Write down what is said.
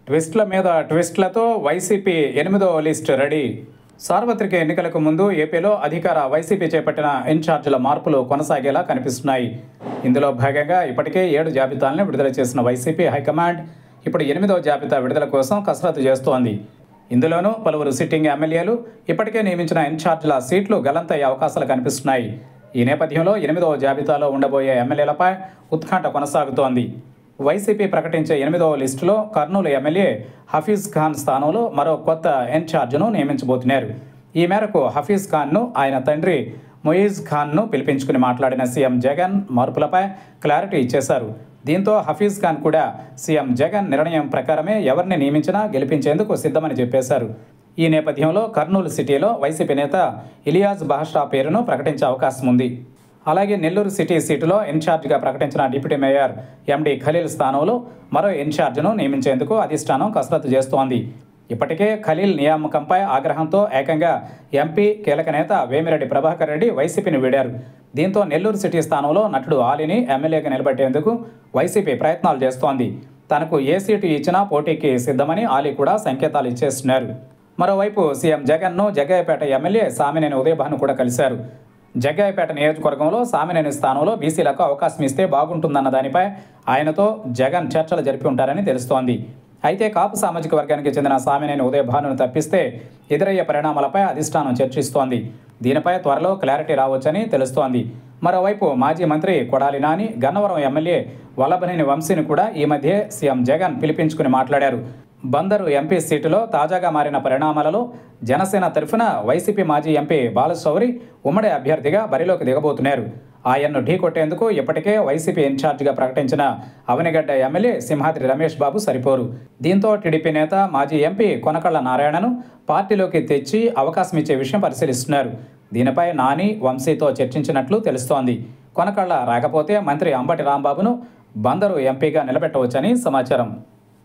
ట్విస్ట్ల మీద ట్విస్ట్లతో వైసీపీ ఎనిమిదో లిస్ట్ రెడీ సార్వత్రిక ఎన్నికలకు ముందు ఏపీలో అధికార వైసీపీ చేపట్టిన ఇన్ఛార్జీల మార్పులు కొనసాగేలా కనిపిస్తున్నాయి ఇందులో భాగంగా ఇప్పటికే ఏడు జాబితాలను విడుదల చేసిన వైసీపీ హైకమాండ్ ఇప్పుడు ఎనిమిదవ జాబితా విడుదల కోసం కసరత్తు చేస్తోంది ఇందులోనూ పలువురు సిట్టింగ్ ఎమ్మెల్యేలు ఇప్పటికే నియమించిన ఇన్ఛార్జీల సీట్లు గలంతయ్యే అవకాశాలు కనిపిస్తున్నాయి ఈ నేపథ్యంలో ఎనిమిదవ జాబితాలో ఉండబోయే ఎమ్మెల్యేలపై ఉత్కంఠ కొనసాగుతోంది వైసీపీ ప్రకటించే ఎనిమిదవ లిస్టులో కర్నూలు ఎమ్మెల్యే హఫీజ్ ఖాన్ స్థానంలో మరో కొత్త ఇన్ఛార్జ్ను నియమించబోతున్నారు ఈ మేరకు హఫీజ్ ఖాన్ను ఆయన తండ్రి మొయీజ్ ఖాన్ను పిలిపించుకుని మాట్లాడిన సీఎం జగన్ మార్పులపై క్లారిటీ ఇచ్చేశారు దీంతో హఫీజ్ ఖాన్ కూడా సీఎం జగన్ నిర్ణయం ప్రకారమే ఎవరిని నియమించినా గెలిపించేందుకు సిద్ధమని చెప్పేశారు ఈ నేపథ్యంలో కర్నూలు సిటీలో వైసీపీ నేత ఇలియాజ్ బాషా పేరును ప్రకటించే అవకాశం ఉంది అలాగే నెల్లూరు సిటీ సీటులో ఇన్ఛార్జిగా ప్రకటించిన డిప్యూటీ మేయర్ ఎండి ఖలీల్ స్థానంలో మరో ఇన్ఛార్జ్ను నియమించేందుకు అధిష్టానం కసరత్తు చేస్తోంది ఇప్పటికే ఖలీల్ నియామకంపై ఆగ్రహంతో ఏకంగా ఎంపీ కీలక నేత వేమిరెడ్డి ప్రభాకర్ రెడ్డి వైసీపీని వీడారు దీంతో నెల్లూరు సిటీ స్థానంలో నటుడు ఆలీని ఎమ్మెల్యేగా నిలబెట్టేందుకు వైసీపీ ప్రయత్నాలు చేస్తోంది తనకు ఏ సీటు ఇచ్చినా పోటీకి సిద్ధమని ఆలీ కూడా సంకేతాలు ఇచ్చేస్తున్నారు మరోవైపు సీఎం జగన్ను జగ్గయ్యపేట ఎమ్మెల్యే సామినేని ఉదయభాను కూడా కలిశారు జగ్గయ్యపేట నియోజకవర్గంలో సామినేని స్థానంలో బీసీలకు అవకాశం ఇస్తే బాగుంటుందన్న దానిపై ఆయనతో జగన్ చర్చలు జరిపి ఉంటారని తెలుస్తోంది అయితే కాపు సామాజిక వర్గానికి చెందిన సామినేని ఉదయభానును తప్పిస్తే ఎదురయ్యే పరిణామాలపై అధిష్టానం చర్చిస్తోంది దీనిపై త్వరలో క్లారిటీ రావచ్చని తెలుస్తోంది మరోవైపు మాజీ మంత్రి కొడాలి నాని గన్నవరం ఎమ్మెల్యే వల్లభనేని వంశీని కూడా ఈ మధ్య సీఎం జగన్ పిలిపించుకుని మాట్లాడారు బందరు ఎంపీ సీటులో తాజాగా మారిన పరిణామాలలో జనసేన తరఫున వైసీపీ మాజీ ఎంపీ బాలశౌరి ఉమ్మడి అభ్యర్థిగా బరిలోకి దిగబోతున్నారు ఆయన్ను ఢీకొట్టేందుకు ఇప్పటికే వైసీపీ ఇన్ఛార్జిగా ప్రకటించిన అవనిగడ్డ ఎమ్మెల్యే సింహాద్రి రమేష్ బాబు సరిపోరు దీంతో టీడీపీ నేత మాజీ ఎంపీ కొనకళ్ళ నారాయణను పార్టీలోకి తెచ్చి అవకాశం ఇచ్చే విషయం పరిశీలిస్తున్నారు దీనిపై నాని వంశీతో చర్చించినట్లు తెలుస్తోంది కొనకళ్ళ రాకపోతే మంత్రి అంబటి రాంబాబును బందరు ఎంపీగా నిలబెట్టవచ్చని సమాచారం